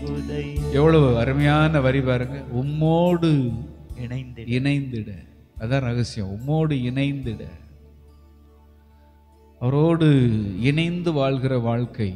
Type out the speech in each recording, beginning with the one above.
புதைய எவ்வளவு அருமையான வரி பாருங்க உம்மோடு இணைந்து இணைந்திட அதான் ரகசியம் உம்மோடு இணைந்திட அவரோடு இணைந்து வாழ்கிற வாழ்க்கை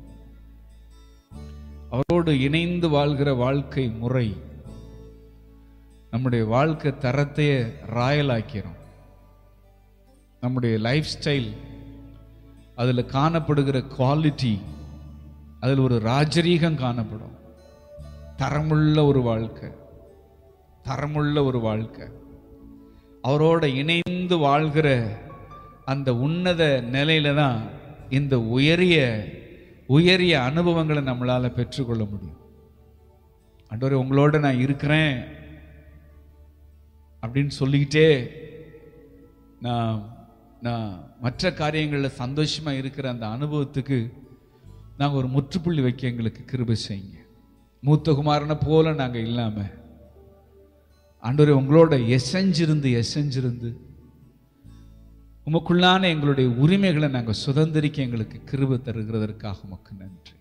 அவரோடு இணைந்து வாழ்கிற வாழ்க்கை முறை நம்முடைய வாழ்க்கை தரத்தையே ராயலாக்கிறோம் நம்முடைய லைஃப் ஸ்டைல் அதில் காணப்படுகிற குவாலிட்டி அதில் ஒரு ராஜரீகம் காணப்படும் தரமுள்ள ஒரு வாழ்க்கை தரமுள்ள ஒரு வாழ்க்கை அவரோட இணைந்து வாழ்கிற அந்த உன்னத நிலையில தான் இந்த உயரிய உயரிய அனுபவங்களை நம்மளால பெற்றுக்கொள்ள முடியும் ஆண்டவரே உங்களோட நான் இருக்கிறேன் அப்படின்னு சொல்லிக்கிட்டே நான் நான் மற்ற காரியங்களில் சந்தோஷமா இருக்கிற அந்த அனுபவத்துக்கு நாங்கள் ஒரு முற்றுப்புள்ளி வைக்க எங்களுக்கு கிருபை செய்யுங்க மூத்த குமாரனை போல நாங்கள் இல்லாமல் ஆண்டவரே உங்களோட எசைஞ்சிருந்து எசைஞ்சிருந்து உமக்குள்ளான எங்களுடைய உரிமைகளை நாங்கள் சுதந்திரிக்க எங்களுக்கு கிருபை தருகிறதற்காக உமக்கு நன்றி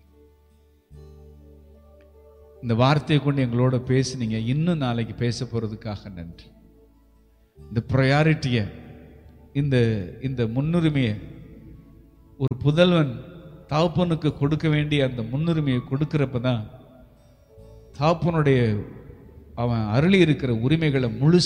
இந்த வார்த்தையை கொண்டு எங்களோட பேசுனீங்க இன்னும் நாளைக்கு பேச போறதுக்காக நன்றி இந்த ப்ரையாரிட்டியை இந்த இந்த முன்னுரிமையை ஒரு புதல்வன் தகப்பனுக்கு கொடுக்க வேண்டிய அந்த முன்னுரிமையை கொடுக்கிறப்ப தான் தகப்பனுடைய அவன் அருளி இருக்கிற உரிமைகளை முழு